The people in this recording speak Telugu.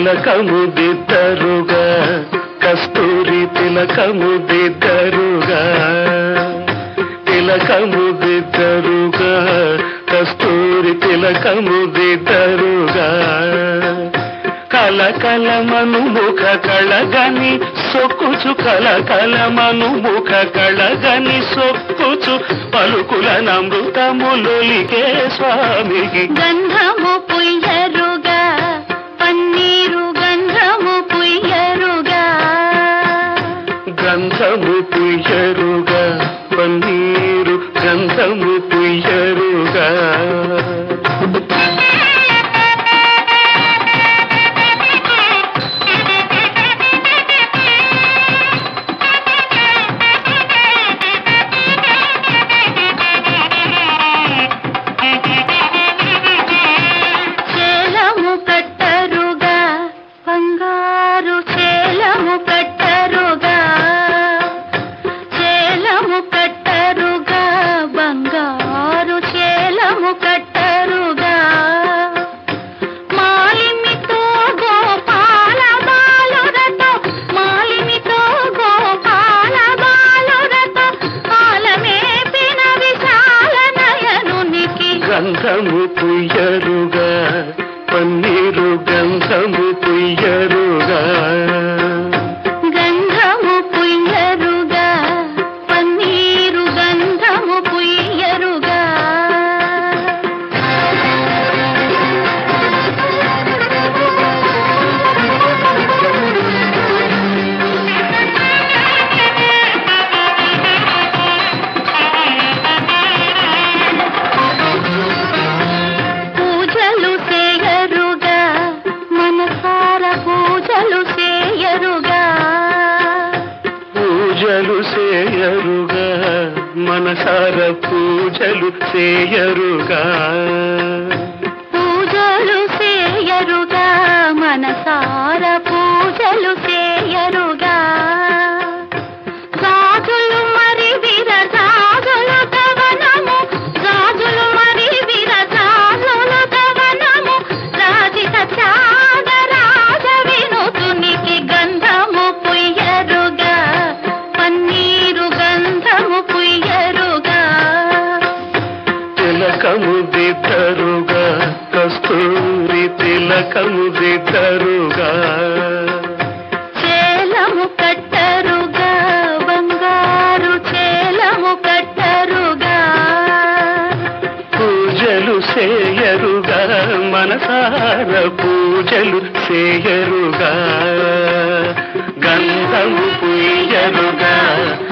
తిలకము దిద్దరుగా కస్తూరి తిలకము దిద్దరుగా తిలకము దిద్దరుగా కస్తూరి తిలకము దిద్దరుగా కలకలమను ముఖ కళగని సొక్కుచు కలకలమను ముఖ కళగని సొక్కుచు పలుకుల నమృతములొలికే స్వామికి గంధము పుయ్యరుగా పన్నీరు గంధము పుయ్యరుగా గంధము పుయ్యరుగా పన్నీరు గంధము పుయ్యరుగా చేలము కట్టరుగా బంగారు చేలము కట్టరుగా చేలము కట్టరుగా బంగారు చేలము కట్టరుగా మాలిమితో గోపాల బాలురతో మాలిమితో గోపాల బాలురతో ఆలమేపిన విశాల నయనునికి గంధము పుయ్యరుగా పన్నీరు గంధము పుయ్యరుగా గంధము పుయ్యరుగా పన్నీరు గంధము పుయ్యరుగా పూజలు చేయరుగా మనసార పూజలు చేయరుగా పూజలు చేయరుగా మనసార పూజలు చేయరుగా పూజలు చేయరుగా మనసార పూజలు చేయరుగా గాజులు మరి విరజాజులు గవనము గాజులు మరి విరజాజులు గవనము రాజిత త్యాగరాజ వినుతునికి గంధము పుయ్యరుగా పన్నీరు గంధము పుయ్యరుగా తిలకము దిద్దరుగా కస్తూరి తిలకము దిద్దరుగా చేలము కట్టరుగా బంగారు చేలము కట్టరుగా పూజలు చేయరుగా మనసార పూజలు చేయరుగా గంధము పుయ్యరుగా